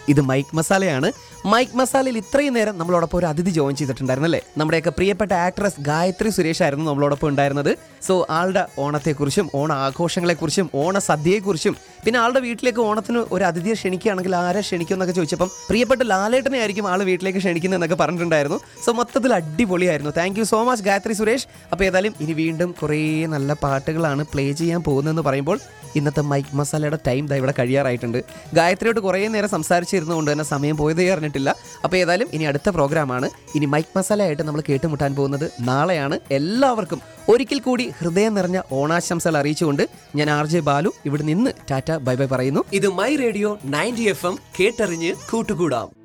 ഇത് മൈക്ക് മസാലയാണ് മൈക്ക് മസാലയിൽ ഇത്രയും നേരം നമ്മളോടൊപ്പം ഒരു അതിഥി ജോയിൻ ചെയ്തിട്ടുണ്ടായിരുന്നല്ലേ നമ്മുടെയൊക്കെ പ്രിയപ്പെട്ട ആക്ട്രസ് ഗായത്രി സുരേഷ് ആയിരുന്നു നമ്മളോടൊപ്പം ഉണ്ടായിരുന്നത് സോ ആളുടെ ഓണത്തെക്കുറിച്ചും ഓണ ആഘോഷങ്ങളെക്കുറിച്ചും ഓണ സദ്യയെക്കുറിച്ചും പിന്നെ ആളുടെ വീട്ടിലേക്ക് ഓണത്തിന് ഒരു അതിഥിയെ ക്ഷണിക്കുകയാണെങ്കിൽ ആരെ ക്ഷണിക്കും എന്നൊക്കെ ചോദിച്ചപ്പം പ്രിയപ്പെട്ട ലാലേട്ടനെ ആയിരിക്കും ആൾ വീട്ടിലേക്ക് ക്ഷണിക്കുന്നതെന്നൊക്കെ പറഞ്ഞിട്ടുണ്ടായിരുന്നു സോ മൊത്തത്തിൽ അടിപൊളിയായിരുന്നു thank you so much Gayathri Suresh അപ്പോൾ ഏതായാലും ഇനി വീണ്ടും കുറേ നല്ല പാട്ടുകളാണ് പ്ലേ ചെയ്യാൻ പോകുന്നതെന്ന് പറയുമ്പോൾ ഇന്നത്തെ മൈക്ക് മസാലയുടെ ടൈം ദാ ഇവിടെ കഴിയാറായിട്ടുണ്ട് ഗായത്രിയോട് കുറേ നേരം സംസാരിച്ചിരുന്നതുകൊണ്ട് തന്നെ സമയം പോയതേ അറിഞ്ഞിട്ടില്ല അപ്പോൾ ഏതായാലും ഇനി അടുത്ത പ്രോഗ്രാമാണ് ഇനി മൈക്ക് മസാല ആയിട്ട് നമ്മൾ കേട്ടുമുട്ടാൻ പോകുന്നത് നാളെയാണ് എല്ലാവർക്കും ഒരിക്കൽ കൂടി ഹൃദയം നിറഞ്ഞ ഓണാശംസകൾ അറിയിച്ചുകൊണ്ട് ഞാൻ ആർ ജെ ബാലു ഇവിടെ നിന്ന് ടാറ്റ ബൈ ബൈ പറയുന്നു ഇത് my radio ninety F M കേട്ടറിഞ്ഞ് കൂട്ടുകൂടാം